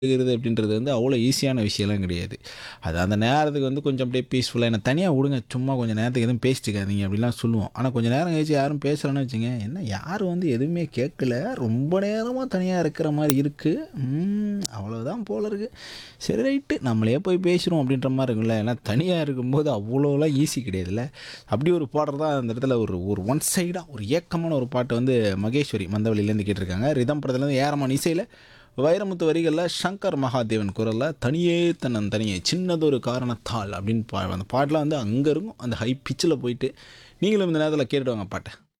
இருக்கிறது அப்படின்றது வந்து அவ்வளோ ஈஸியான விஷயம்லாம் கிடையாது அது அந்த நேரத்துக்கு வந்து கொஞ்சம் அப்படியே பீஸ்ஃபுல்லாக என்ன தனியாக விடுங்க சும்மா கொஞ்சம் நேரத்துக்கு எதுவும் பேசிட்டுக்காதீங்க அப்படிலாம் சொல்லுவோம் ஆனால் கொஞ்சம் நேரம் கழிச்சு யாரும் பேசலைன்னு வச்சுங்க என்ன யாரும் வந்து எதுவுமே கேட்கல ரொம்ப நேரமாக தனியாக இருக்கிற மாதிரி இருக்குது அவ்வளோதான் போல இருக்குது சரி ரைட்டு நம்மளே போய் பேசுகிறோம் அப்படின்ற மாதிரி இருக்குல்ல ஏன்னா தனியாக இருக்கும்போது அவ்வளோலாம் ஈஸி கிடையாதுல்ல அப்படி ஒரு பாடல் தான் அந்த இடத்துல ஒரு ஒரு ஒன் சைடாக ஒரு ஏக்கமான ஒரு பாட்டு வந்து மகேஸ்வரி மந்தவெளியிலேருந்து கேட்டிருக்காங்க ரிதம் படத்துலேருந்து ஏரமான இசையில் வைரமுத்து வரிகளில் சங்கர் மகாதேவன் குரலில் தனியே தன்னன் தனியே சின்னதொரு காரணத்தால் அப்படின்னு பா அந்த பாட்டெலாம் வந்து அங்கே இருக்கும் அந்த ஹை பிச்சில் போயிட்டு நீங்களும் இந்த நேரத்தில் கேட்டுடுவாங்க பாட்டை